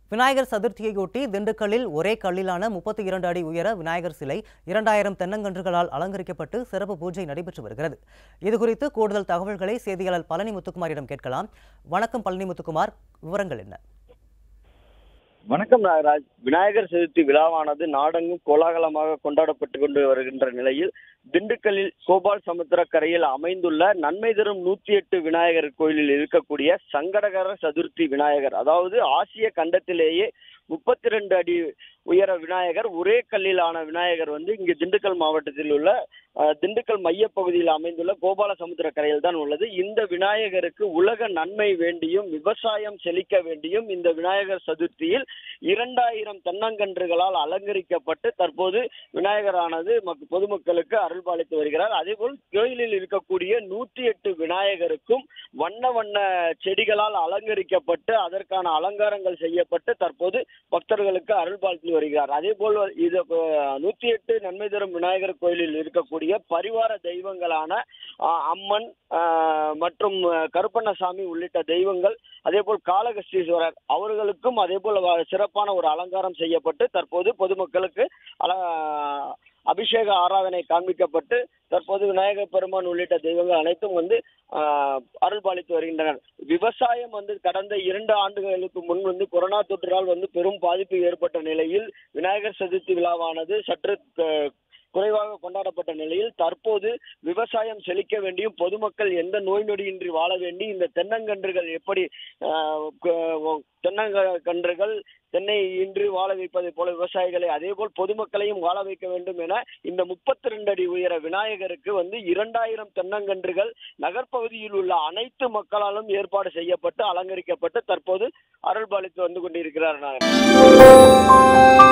விநாயகர் சதுர்த்தியையொட்டி திண்டுக்கல்லில் ஒரே கல்லிலான முப்பத்தி இரண்டு அடி உயர விநாயகர் சிலை இரண்டாயிரம் தென்னங்கன்றுகளால் அலங்கரிக்கப்பட்டு சிறப்பு பூஜை நடைபெற்று வருகிறது இதுகுறித்து கூடுதல் தகவல்களை செய்தியாளர் பழனி முத்துக்குமாரிடம் கேட்கலாம் வணக்கம் பழனி முத்துக்குமார் விவரங்கள் என்ன வணக்கம் நாகராஜ் விநாயகர் சதுர்த்தி விழாவானது நாடெங்கும் கோலாகலமாக கொண்டாடப்பட்டு கொண்டு வருகின்ற நிலையில் திண்டுக்கல்லில் கோபால் சமுத்திர கரையில் அமைந்துள்ள நன்மை தரும் நூத்தி எட்டு விநாயகர் கோயிலில் இருக்கக்கூடிய சங்கடகர சதுர்த்தி விநாயகர் அதாவது ஆசிய கண்டத்திலேயே முப்பத்தி ரெண்டு அடி உயர விநாயகர் ஒரே கல்லிலான விநாயகர் வந்து இங்கு திண்டுக்கல் மாவட்டத்தில் உள்ள அஹ், திண்டுக்கல் மையப்பகுதியில் அமைந்துள்ள கோபால சமுத்திர கரையில் தான் உள்ளது இந்த விநாயகருக்கு உலக நன்மை வேண்டியும் விவசாயம் செழிக்க வேண்டியும் இந்த விநாயகர் சதுர்த்தியில் இரண்டாயிரம் தென்னங்கன்றுகளால் அலங்கரிக்கப்பட்டு தற்போது விநாயகரானது மக்- பொதுமக்களுக்கு அருள்பாலித்து வருகிறார் அதேபோல் கோயிலில் இருக்கக்கூடிய நூற்றி எட்டு விநாயகருக்கும் வண்ண வண்ண செடிகளால் அலங்கரிக்கப்பட்டு அதற்கான அலங்காரங்கள் செய்யப்பட்டு தற்போது பக்தர்களுக்கு அருள்பாலித்து வருகிறார் அதே போல் இது நூற்றி எட்டு நன்மை தரும் விநாயகர் கோயிலில் இருக்கக்கூடிய பரிவார தெய்வங்களான ஆஹ், அம்மன் ஆஹ், மற்றும் அஹ், கருப்பண்ணசாமி உள்ளிட்ட தெய்வங்கள் அதே போல் காளகஸ்தீஸ்வரர் அவர்களுக்கும் அதே போல் வ- சிறப்பான ஒரு அலங்காரம் செய்யப்பட்டு தற்போது பொதுமக்களுக்கு அல அபிஷேக ஆராதனை காண்பிக்கப்பட்டு தற்போது விநாயகர் பெருமான் உள்ளிட்ட தெய்வங்கள் அனைத்தும் வந்து ஆஹ், அருள்பாலித்து வருகின்றனர் விவசாயம் வந்து கடந்த இரண்டு ஆண்டுகளுக்கு முன் வந்து கொரோனா தொற்றால் வந்து பெரும் பாதிப்பு ஏற்பட்ட நிலையில் விநாயகர் சதுர்த்தி விழாவானது சற்று க- குறைவாக கொண்டாடப்பட்ட நிலையில் தற்போது விவசாயம் செழிக்க வேண்டியும் பொதுமக்கள் எந்த நோய் நொடியின்றி வாழ வேண்டி இந்த தென்னங்கன்றுகள் எப்படி ஆஹ், க- தென்னங்கன்றுகள் தென்னை இன்றி வாழ வைப்பதை போல விவசாயிகளை அதே போல் பொதுமக்களையும் வாழ வைக்க வேண்டும் என இந்த முப்பத்தி ரெண்டு அடி உயர விநாயகருக்கு வந்து இரண்டாயிரம் தென்னங்கன்றுகள் நகர்ப்பகுதியில் உள்ள அனைத்து மக்களாலும் ஏற்பாடு செய்யப்பட்டு அலங்கரிக்கப்பட்டு தற்போது அருள்பாலித்து வந்து கொண்டிருக்கிறார் நாங்கள்